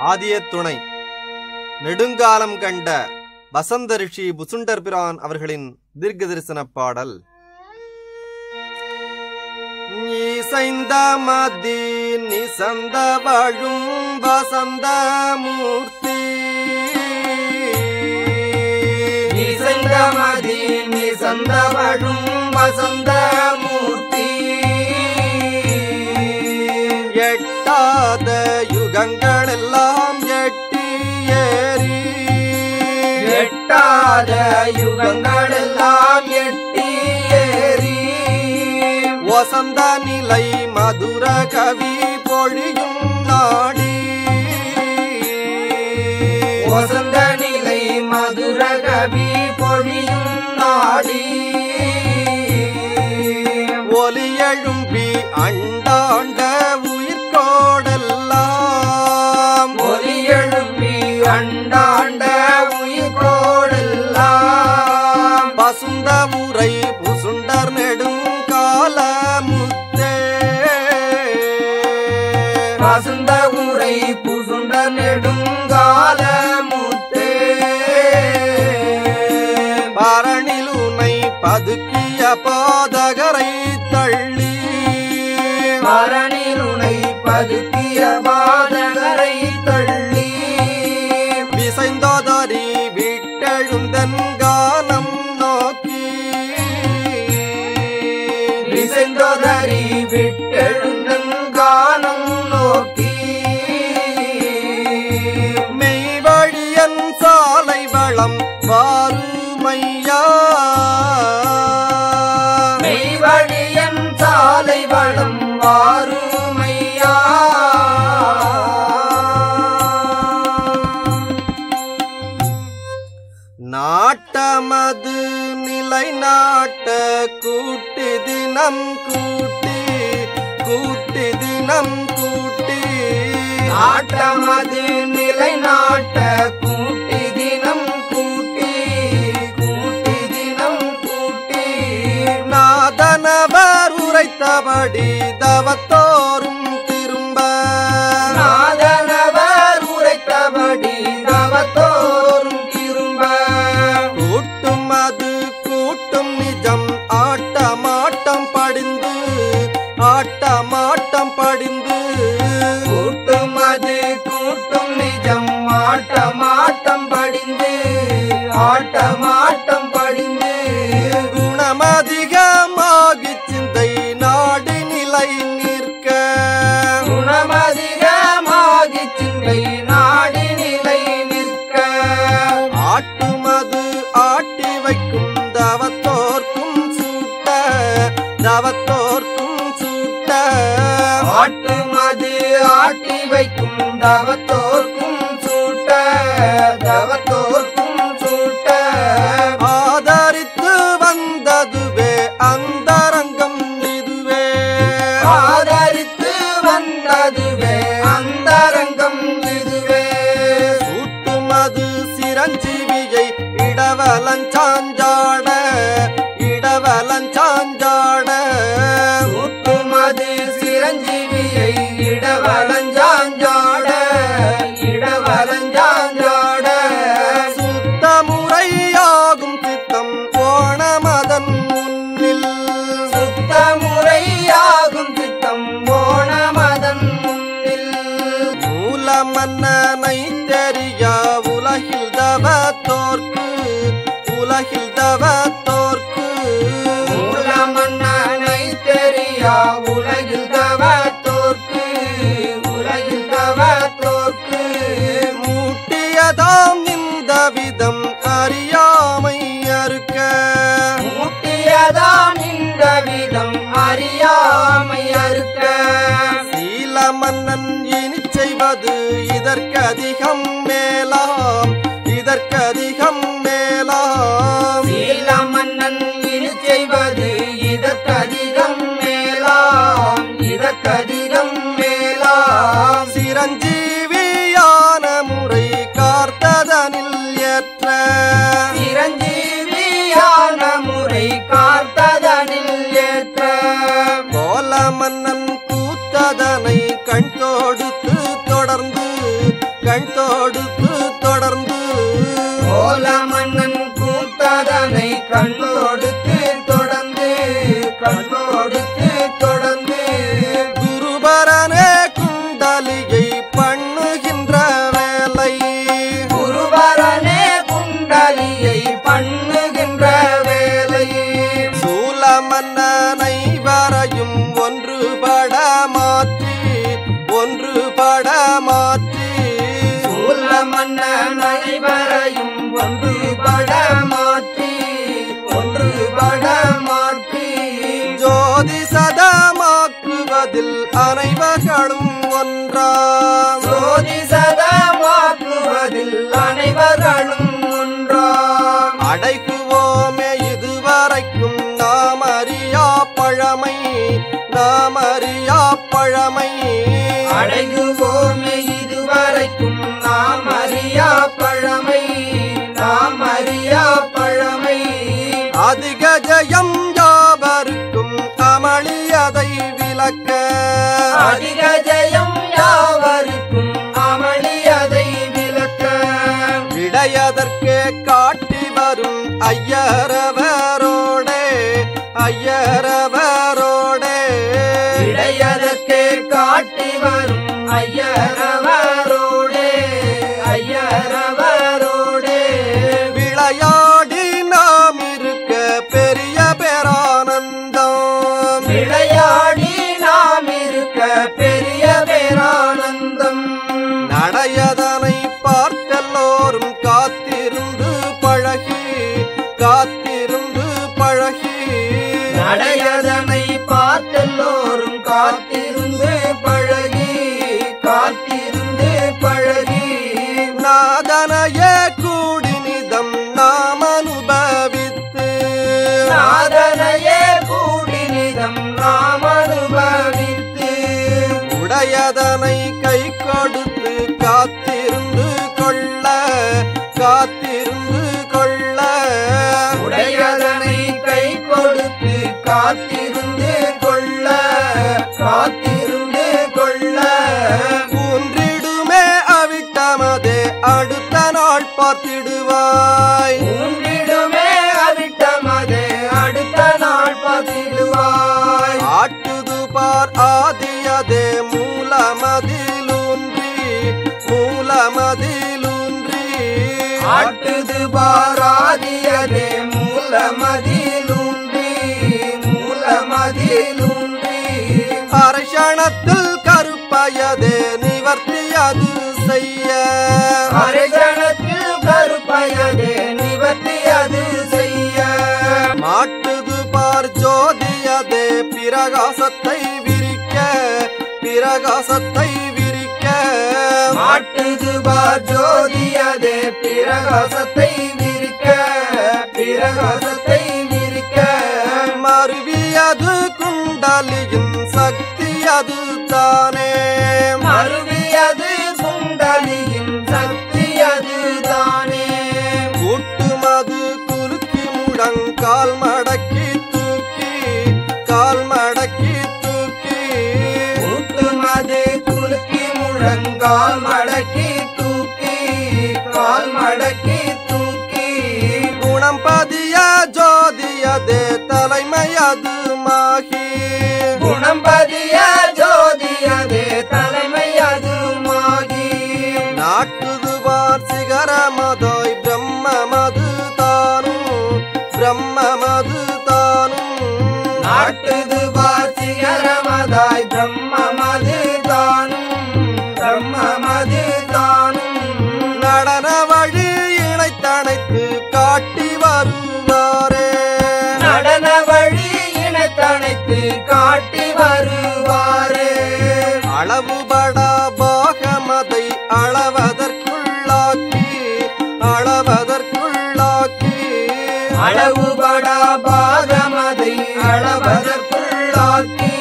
ஆதிய துணை நெடுங்காலம் கண்ட வசந்த ரிஷி புசுண்டர் பிரான் அவர்களின் தீர்க்க தரிசன பாடல் இசைந்த மதி நிசந்த வாழும் வசந்த மூர்த்தி இசைந்த மதி நிசந்த வழும் வசந்த மூர்த்தி எட்டாத யுகங்கள் எல்லாம் எட்டி ஏறி எட்டாத யுகங்கள் எல்லாம் எட்டி ஏறி வசந்த நிலை மதுர கவி பொழியும் நாடி வசந்த நிலை மதுர கவி பொழியும் நாடி ஒலி எழும்பி அண்டாண்ட உயிர்கோடெல்லாம் ஒலி எழுப்பி அண்டாண்ட உயிர்கோடெல்லாம் பசுந்த முறை புசுண்டர் நெடுங்கால முத்தே வசந்த உரை புசுண்ட நெடுங்கால முத்தே பரணிலுனை பதுக்கிய பாதகரை தள்ளி மரணிலுனை பதுக்கிய பாதகரை தள்ளி விசைந்தோதரி விட்டெழுந்தன் கானம் நோக்கி விசைந்தோதரி விட்டெழுந்தங்கானம் நோக்கி மெய்வழியன் சாலை வளம் வாருமையா மெய்வழியன் சாலை வளம் வாருமையா நாட்டமது நிலை நாட்ட கூட்டி தினம் கூட்டி கூட்டி தினம் கூட்டி ஆட்டமது நிலை நாட்ட கூட்டி தினம் கூட்டி கூட்டி தினம் கூட்டி நாதனவர் உரைத்தபடி தவத்தோறும் திரும்ப நாதனவர் உரைத்தபடி தவத்தோறும் திரும்ப கூட்டும் அது கூட்டும் நிஜம் ஆட்டமாட்டம் படிந்து ஆட்டமாட்டம் படிந்து கூட்டும் அது கூட்டும் நிஜம் ஆட்டமாட்டம் படிந்து ஆட்டமாட்டம் படிந்து குணமதிகமாகி சிந்தை நாடு நிலை நிற்க குணமதிகமாகி சிந்தை நாடி நிலை நிற்க ஆட்டுமது ஆட்டி வைக்கும் தவத்தோர்க்கும் சூட்ட தவத்தோர்க்கும் சூட்ட ஆட்டுமது ஆட்டி வைக்கும் தவத்தோர்க்கும் சூட்ட தவத்தோர்க்கும் சூட்ட ஆதரித்து வந்ததுவே அந்தரங்கம் இதுவே ஆதரித்து வந்ததுவே அந்தரங்கம் இதுவே சூட்டுமது சிரஞ்சீவியை இடவலஞ்சாஞ்சாட இடவலஞ்சாஞ்சாட கூட்டுமது சிரஞ்சீவியை இடவலஞ்சாஞ்சாட இடவலஞ்சாஞ்சாட சுத்த முறையாகும் சித்தம் போனமதன் முன்னில் சுத்த முறையாகும் திட்டம் போனமதன் முன்னில் மூல மன்னனை தெரிய உலகில் தவத்தோர்க்கு உலகில் தவத்தோர்க்கு மூல மன்னனை தெரியா உலகில் தவத்தோர்க்கு உலகில் தவத்தோர்க்கு மூட்டியதாம் இந்த விதம் அறியாமை அறுக்க முட்டியதாம் இந்த விதம் அறியாமை அறுக்க சீல மன்னன் இனி செய்வது இதற்கதிகம் மேலாம் இதற்கதிகம் மேலாம் சீல மன்னன் இனி செய்வது இதற்கதிகம் மேலாம் இதற்கதிகம் மேலாம் சிரஞ்சீவியான முறை கார்த்ததனில் ஏற்ற சிரஞ்சீவியான முறை காத்ததனில் ஏற்ற கோல மன்னன் கூத்ததனை கண் தொடுத்து தொடர்ந்து கண் கண்ணோடுத்து தொடர்ந்து கண்ணோடுத்து தொடர்ந்து குருபரனே குண்டலியை பண்ணுகின்ற வேலை குருவரனே குண்டலியை பண்ணுகின்ற வேலை சூலமன்னனை வரையும் ஒன்றுபட மாற்றி ஒன்றுபட மாற்றி சூல மன்னன் அனைவரையும் ஒன்று பட மாற்றி ஒன்று பட மாற்றி ஜோதி சதமாக்குவதில் அனைவர்களும் ஒன்றாம் சோதி சதமாக்குவதில் அனைவர்களும் ஒன்றாம் அடைகுவோமே இதுவரைக்கும் நாம் அறியா பழமை நாம் அறியா பழமை அடைகுவோமே இதுவரைக்கும் நாம் அறியா பழமை நாம் அறியா பழமை அதிக ஜெயம் யாவருக்கும் அமளியதை விளக்க அதிக ஜெயம் யாவருக்கும் அமளியதை விளக்க விடையதற்கே காட்டி வரும் ஐயரவரோடே ஐயரவரோடே இடையதற்கே காட்டி வரும் ஐயரவரோடே ஐயரவரோடே விளையாடி நாம் இருக்க பெரிய பேரானந்தம் விளையாடி நாம் இருக்க பெரிய பேரானந்தம் நடையதனை பார்த்தெல்லோரும் காத்திருந்து பழகி காத்திருந்து பழகி நடையதனை பார்த்தெல்லோரும் காத்திருந்து பழகி காத்திருந்து பழகி நாதனையே கூடி நிதம் நாம் அனுபவித்து சாதனையே கூடி நிதம் நாம் அனுபவித்து உடையதனை கை கொடுத்து காத்திருந்து கொள்ள காத்திருந்து கொள்ள உடையதனை கை கொடுத்து காத்திருந்து கொள்ள காத்திருந்து கொள்ள ஊன்றிடுமே அவிட்டமதே அடுத்த நாள் பார்த்திடுவாய் ஊன்றிடுமே அவிட்டமதே அடுத்த நாள் பார்த்திடுவாய் ஆட்டுது பார் ஆதியதே மூலமதிலூன்றி மூலமதிலூன்றி ஆட்டுது பாராதியதே மூலமதிலூன்றி மூலமதிலூன்றி அரசணத்தில் கருப்பயதே நிவர்த்தியது செய்ய ஹரிஜனத்தில் கருப்பயதே நிவர்த்தி அது செய்ய மாட்டுது பார் ஜோதியதே பிரகாசத்தை விரிக்க பிரகாசத்தை விரிக்க மாட்டுது பார் ஜோதியதே பிரகாசத்தை விரிக்க பிரகாசத்தை விரிக்க மருவியது குண்டலியின் சக்தி அது தானே மருவியது குண்டலியின் சக்தி அதுதானே கூட்டுமது குலுக்கி முழங்கால் மடக்கி தூக்கி கால் மடக்கி தூக்கி கூட்டுமது குலுக்கி முழங்கால் மடக்கி தூக்கி கால் மடக்கி தூக்கி குணம் பதிய ஜோதியதே தலைமையது மாகி குணம்பதிய ஜோதியதே தலைமை அதுமாகி நாட்டுது வார் சிகரமதோய் பிரம்மமது தானும் பிரம்மமது தானும் நாட்டுது வாசிகரமதாய் பிரம்மமது தானும் பிரம்மமது தானும் நடன வழி இணைத்தணைத்து காட்டி வருவாரே நடன வழி இனத்தனைத்து காட்டி வருவாரே அளவுபடா பாகமதை அளவதற்குள்ளாக்கி அளவதற்குள்ளாக்கி அளவுபடா பாகமதை அளவதற்குள்ளாக்கி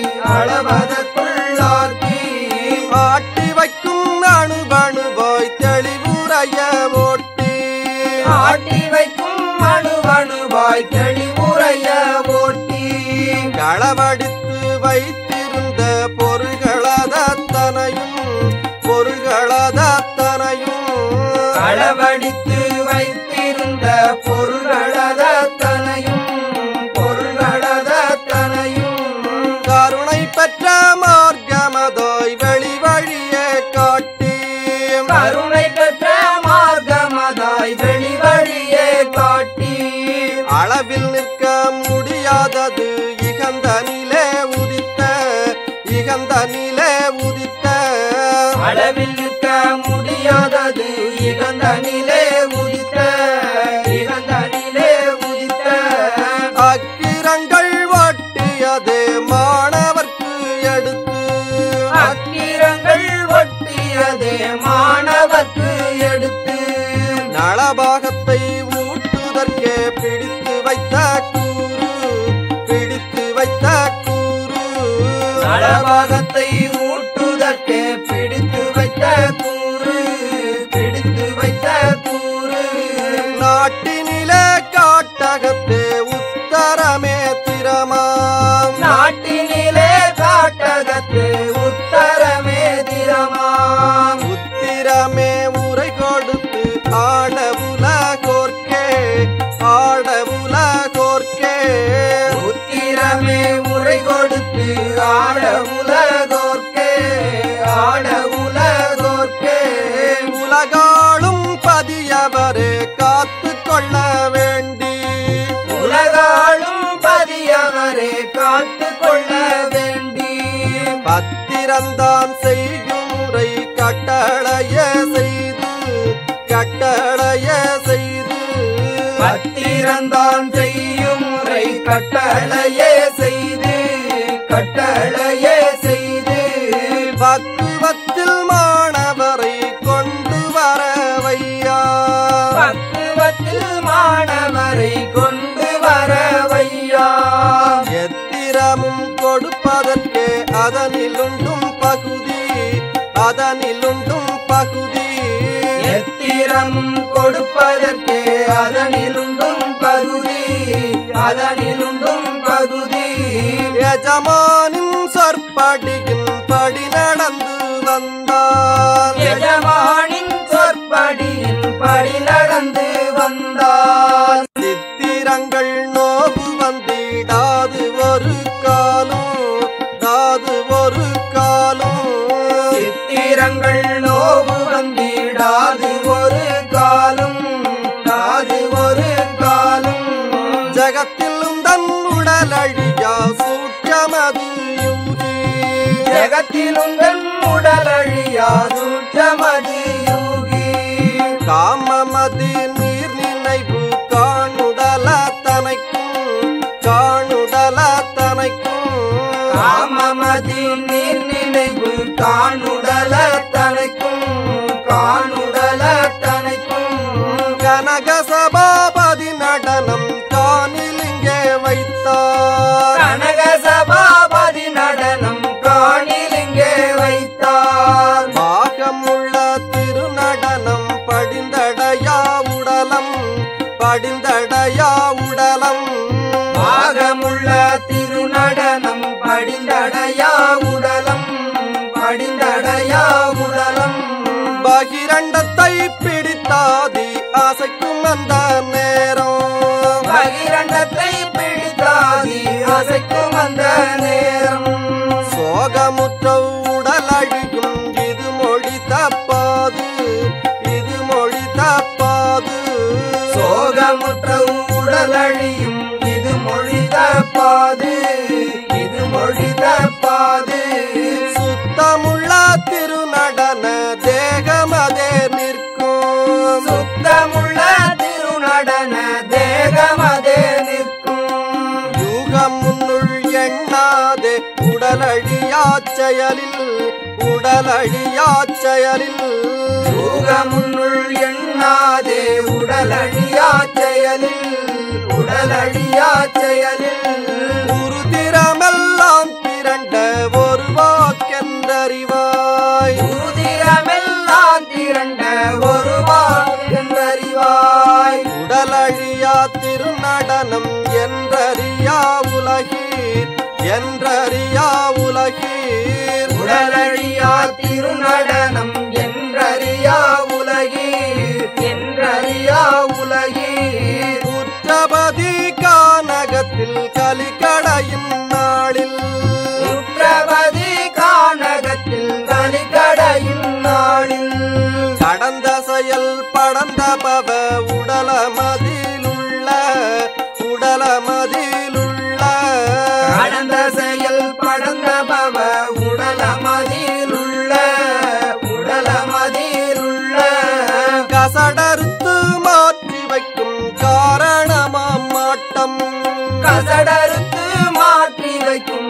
அளவதற்குள்ளாக்கி ஆட்டி வைக்கும் அணுபணுவாய் தெளிவுரைய ஓட்டி ஆட்டி வைக்கும் அணுவணுவாய் தெளிவுரைய ஓட்டி களவடித்து வைத்திருந்த பொருள்களதத்தனையும் பொருள்களதத்தனையும் களவடித்து வைத்திருந்த பொருளத அளவில் நிற்க முடியாதது இகந்தனிலே உதித்த இகந்தனிலே உதித்த அளவில் நிற்க முடியாதது இகந்தனிலே உதித்த இகந்தனிலே உதித்த அக்கிரங்கள் ஒட்டியது மாணவர்க்கு எடுத்து அக்கிரங்கள் ஒட்டியதே மாணவர்க்கு எடுத்து நளபாகத்தை ஊட்டுதற்கே பிடித்து வைத்த கூறு பிடித்து வைத்த கூறு நலபாகத்தை ஊட்டுதற்கே பிடித்து வைத்த கூறு பிடித்து வைத்த கூறு நாட்டினிலே காட்டகத்தே உத்தரமே திரமாம் நாட்டினிலே காட்டகத்து உத்தரமே திரமாம் உத்திரமே உரை கொடுத்து ஆடவுல கோர்க்கே ஆடவுல கோர்க்கே உத்திரமே முறை கொடுத்து ஆட உலகோர்க்கே ஆட உலகோர்க்கே உலகாளும் பதியவரே காத்து கொள்ள வேண்டி உலகாளும் பதியவரே காத்து கொள்ள வேண்டி பத்திரந்தான் செய்யும் முறை கட்டளைய செய்து கட்டளைய செய்து பத்திரந்தான் செய்யும் முறை கட்டளையே செய்து கட்டளையே செய்து பக்குவத்தில் மாணவரை கொண்டு வர வையா பக்குவத்தில் மாணவரை கொண்டு வர வையா எத்திரமும் கொடுப்பதற்கே அதனிலுண்டும் பகுதி அதனிலுண்டும் பகுதி எத்திரம் கொடுப்பதற்கே அதனிலுண்டும் பகுதி அதனிலுண்டும் பகுதி எஜமானின் சொற்படியின் படி நடந்து வந்தால் எஜமானின் சொற்படியின் படி நடந்து வந்தால் சித்திரங்கள் நோவு வந்திடாது ஒரு காலும் தாது ஒரு காலும் சித்திரங்கள் நோவு வந்திடாது ஒரு காலும் தாது ஒரு காலும் ஜகத்திலும் தன் உடல் அழியா சூற்றமது யூகி ஜெகத்திலும் தன் உடலழியா சூற்றமது யூகி காமமது நீர் நினைவு காணுடல தனைக்கும் காணுடல தனைக்கும் காமமதி நீர் நினைவு காணுடல தனைக்கும் காணுடல தனைக்கும் கனக சபாபதி நடனம் காணிலிங்கே வைத்தார் கனக சபாபதி நடனம் காணிலிங்கே வைத்தார் பாகமுள்ள திருநடனம் படிந்தடையா உடலம் படிந்தடையா உடலம் பாகமுள்ள திருநடனம் படிந்தடையா உடலம் படிந்தடையா உடலம் பகிரண்டத்தை பிடித்தாதி ஆசைக்கும் அந்த நேரம் பகிரண்டத்தை பிடித்தாதி அசைக்கும் அந்த நேரம் சோகமுற்ற உடல் அழியும் இது மொழி தப்பாது இது மொழி தப்பாது சோகமுற்ற உடலழியும் இது மொழி தப்பாது இது மொழி தப்பாது சுத்தமுள்ள திருநடன தேகமதே நிற்கும் சுத்தமுள்ள திருநடன தேகமதே நிற்கும் யூகம் முன்னுள் எண்ணாதே உடலழியா செயலில் உடலழியா செயலில் யூகமுன்னுள் எண்ணாதே உடலழியா செயலில் உடலழியா செயலில் உருதிரமெல்லாம் திரண்ட ஒரு வாக்கென்றறிவாய் உதிரமெல்லாம் திரண்ட ஒரு வாக்கென்றறிவாய் உடலழியா திருநடனம் என்றறியா உலகீர் என்றறியா உலகீர் உடலழியா திருநடனம் என்றறியா உலகீர் என்றறியா உலகீர் உற்றபதி கானகத்தில் கலிகடையின் நாளில் உற்றபதி கானகத்தில் கலிகடையின் நாளில் கடந்த செயல் படந்த பவ உடலமதிலுள்ள உடல உடலமதிலுள்ள கடந்த செயல் படந்த பவ உடலமதிலுள்ள உடலமதிலுள்ள கசடறுத்து மாற்றி வைக்கும் காரணமாம் மாட்டம் கசடறுத்து மாற்றி வைக்கும்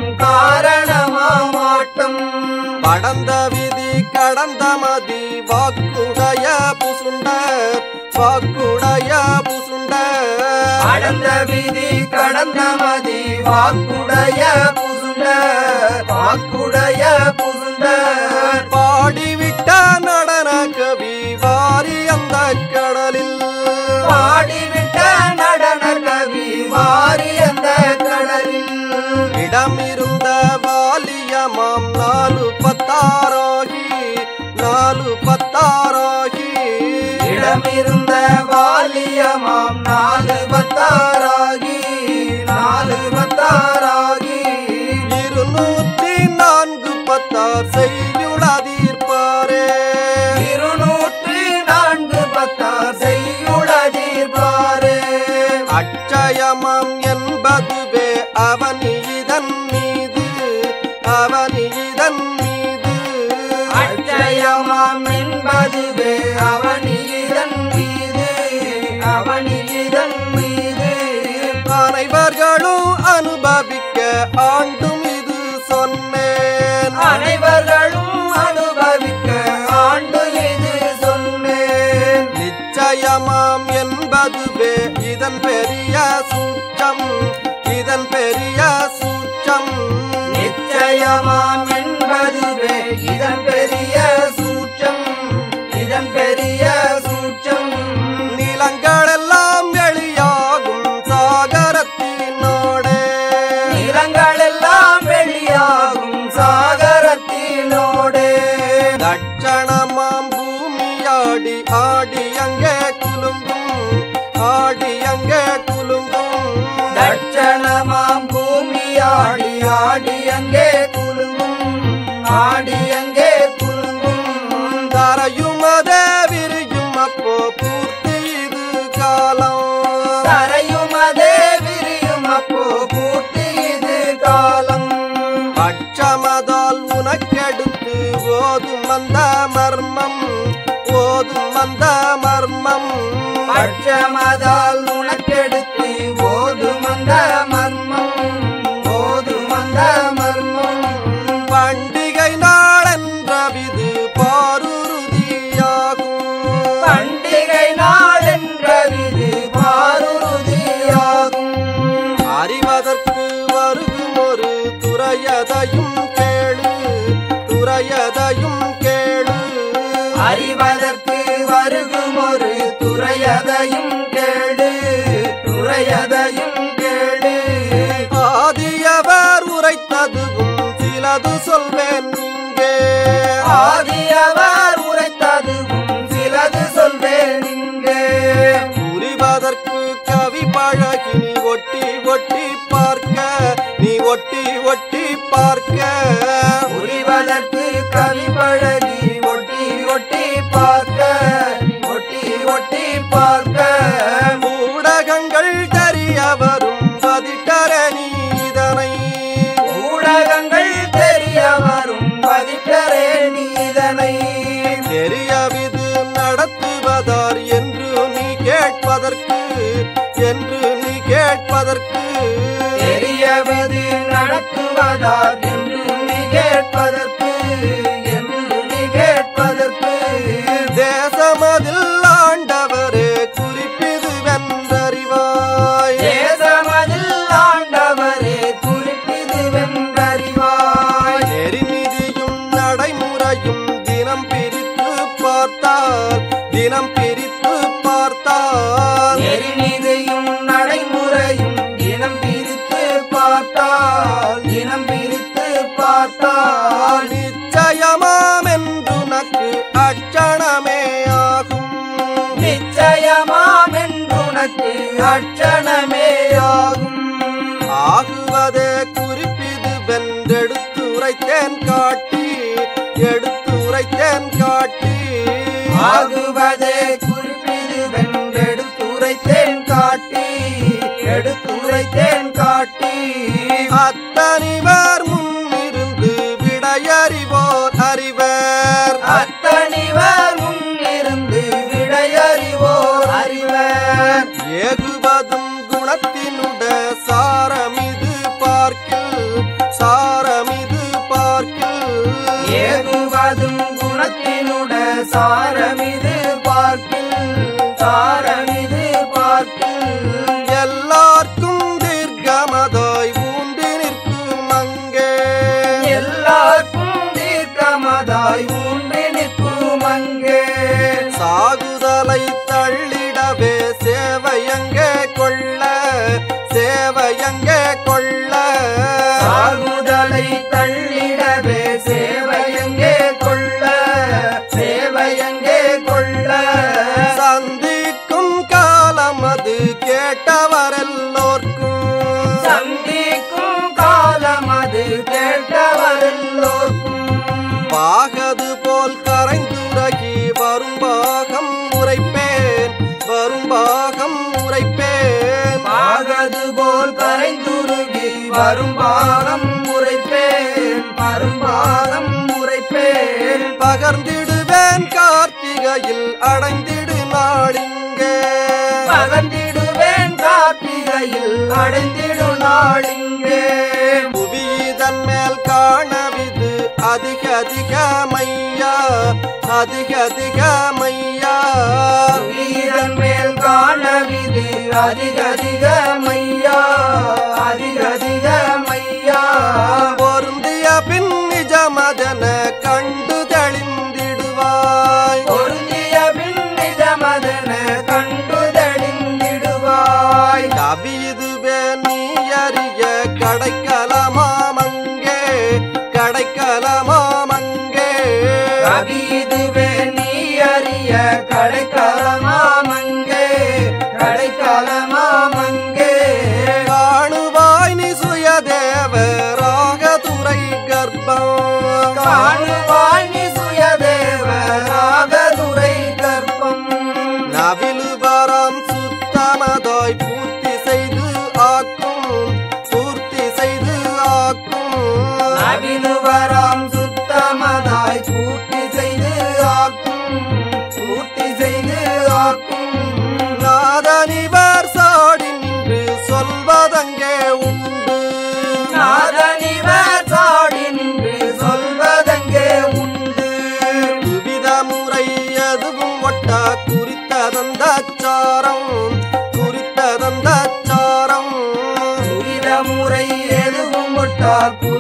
காரணமாட்டம் படந்த விதி கடந்த மதி வாக்குடைய புசுண்டர் வாக்குடைய புசுண்டர் கடந்த விதி கடந்த மதி வாக்குடைய புசுண்ட வாக்குடைய புசுண்ட பாடிவிட்ட நடன கவி வாரி அந்த கடலில் பாடிவிட்ட நடன கவி வாரி அந்த கடலில் இடமிருந்த வாலியமாம் நாலு பத்தாராகி நாலு பத்தாராகி இடமிருந்த வாலியமாம் நாலு பத்தாராகி நாலு பத்தாராகி இருநூற்றி நான்கு பத்தார் செய்யுளதீர்ப்பாரே இருநூற்றி நான்கு பத்தார் செய்யுளதீர்ப்பாரே அட்சயமம் என்பதுவே அவனி இதன் மீது அவனி இதன் மீது அச்சயமாம் என்பதுவே அவனிதன் மீது அவனிதன் மீது அனைவர்களும் அனுபவிக்க ஆண்டும் இது சொன்னேன் அனைவர்களும் அனுபவிக்க ஆண்டு இது சொன்னேன் நிச்சயமாம் என்பதுவே இதன் பெரிய சூச்சம் இதன் பெரிய சூச்சம் நிச்சயமாம் என்பதுவே இதன் பெரிய சூற்றம் இதன் பெரிய சூற்றம் நிலங்களெல்லாம் வெளியாகும் சாகரத்தினோடே நிறங்களெல்லாம் வெளியாகும் சாகரத்தினோடே தட்சணமாம் பூமியாடி ஆடி அங்கே குலுங்கும் ஆடி அங்கே குலுங்கும் தட்சணமாம் பூமியாடி ஆடி அங்கே குலுங்கும் ஆடி அங்கே குலுங்கும் தரையும் அதே விரியும் அப்போ பூர்த்தி இது காலம் தரையும் அதே விரியும் அப்போ பூர்த்தி இது காலம் பட்சமதால் உனக்கெடுத்து ஓதும் அந்த மர்மம் ஓதும் அந்த மர்மம் பட்சமதால் உனக்கெடுத்து ஓதும் அந்த மர்மம் ஓதும் அந்த மர்மம் பண்டிகை நாளென்ற விது பாருருதியாகும் பண்டிகை நாளென்ற விது பாருதியாகும் அறிவதற்கு வருகும் ஒரு துறையதையும் கேளு துறையதையும் கேளு அறிவதற்கு வருகும் ஒரு துறையதையும் கேடு துறையதையும் கேடு ஆதியவர் உரைத்ததுவும் சிலது சொல்வேன் இங்கே ஆதியவர் உரைத்ததுவும் சிலது சொல்வேன் இங்கே புரிவதற்கு கவி பழகி நீ ஒட்டி ஒட்டி பார்க்க நீ ஒட்டி ஒட்டி பார்க்க புரிவதற்கு கவி பழகி ஒட்டி ஒட்டி பார்க்க ஒட்டி ஒட்டி பார்க்க ஊடகங்கள் தெரிய வரும் பதிட்டரணி இதனை ஊடகங்கள் தெரிய வரும் பதிட்டரே நீதனை தெரியவிது நடத்துவதார் என்று நீ கேட்பதற்கு என்று நீ கேட்பதற்கு தெரியவது நடத்துவதார் என்று நீ கேட்பதற்கு என்று நீ கேட்பதற்கு தேசமதில் ஆண்டவரே குறிப்பிது வென்றறிவாய் தேசமதில் ஆண்டவரே குறிப்பிது வென்றறிவாய் நெறிநிதியும் நடைமுறையும் தினம் பிரித்து பார்த்தால் தினம் பிரித்து பார்த்தால் நெறிநிதியும் நடைமுறையும் இனம் பிரித்து பார்த்தால் இனம் பிரித்து பார்த்தால் நிச்சயமாம் என்றுனக்கு அச்சணமே ஆகும் நிச்சயமாம் என்றுனக்கு அச்சணமேயாகும் ஆகுவதே குறிப்பிது வென்றெடுத்துரைத்தேன் காட்டி எடுத்துரைத்தேன் காட்டி ஆகுவதே குறிப்பிது வென்றெடுத்துரைத்தேன் காட்டி எடுத்துரைத்தேன் தேன் காட்டி அத்தனிவர் முன்னிருந்து விடையறிவோர் அறிவர் அத்தனிவர் முன்னிருந்து விடையறிவோர் அறிவர் ஏகுவதும் குணத்தினுட சாரமிது பார்க்கில் சாரமிது பார்க்கில் ஏகுவதும் குணத்தினுட சாரமிது பார்க்கில் சாரமிது பார்க்கில் எல்லார்க்கும் தீர்க்கமதாய் ஊன்றி நிற்கும் அங்கே எல்லாருக்கும் தீர்க்கமதாய் ஊன்றி நிற்கும் அங்கே சாகுதலை தள்ளிடவே சேவையங்கே கொள்ள சேவையங்கே கொள்ள சாகுதலை தள்ளிடவே சேவையங்கே கொள்ள சேவையங்கே கொள்ள சந்திக்கும் காலம் அது கேட்டவரெல்லோர்க்கும் சந்திக்கும் காலம் அது கேட்டவரெல்லோர்க்கும் பாகது போல் கரைந்துரகி வரும் பாகம் உரைப்பேன் வரும் பாகம் உரைப்பேன் பாகது போல் கரைந்துருகி வரும் பாகம் உரைப்பேன் வரும் பாகம் உரைப்பேன் பகர்ந்திடுவேன் கார்த்திகையில் அடைந்திடு நாளிங்கே பகர்ந்திடுவேன் கார்த்திகையில் அடைந்திடு நாளிங்கே புவியதன் மேல் காணவிது அதிக அதிக மையா அதிக அதிக மையா வீரன் மேல் காணவிது அதிக அதிக மையா அதிக அதிக மையா பொருந்திய பின் நிஜமதன கண்டு தெளிந்திடுவாய் பொருந்திய பின் நிஜமதன கண்டு தெளிந்திடுவாய் கவிதுவே நீ அறிய கடைக்கலமாமங்கே கடைக்கலமாமங்கே கவிதுவே நீ அறிய கடைக்காலமாமங்கே கடைக்காலமாமங்கே காணுவாய் நீ சுயதேவ ராகதுரை கர்ப்பம் காணுவாய் நீ சுயதேவ ராகதுரை கற்பம் நவிலுபரம் சுத்தமதாய் பூர்த்தி செய்து ஆக்கும் பூர்த்தி செய்து ஆக்கும் அவினுவராம் சுத்தமதாய் பூர்த்தி செய்து ஆக்கும் பூர்த்தி செய்து ஆக்கும் நாதனிவர் சாடி நின்று சொல்வதங்கே உண்டு நாதனிவர் சாடி நின்று சொல்வதங்கே உண்டு துவித முறை எதுவும் ஒட்டா குறித்ததந்தாச்சாரம் குறித்ததந்தாச்சாரம் துரித முறை எதுவும் ஒட்டா குறி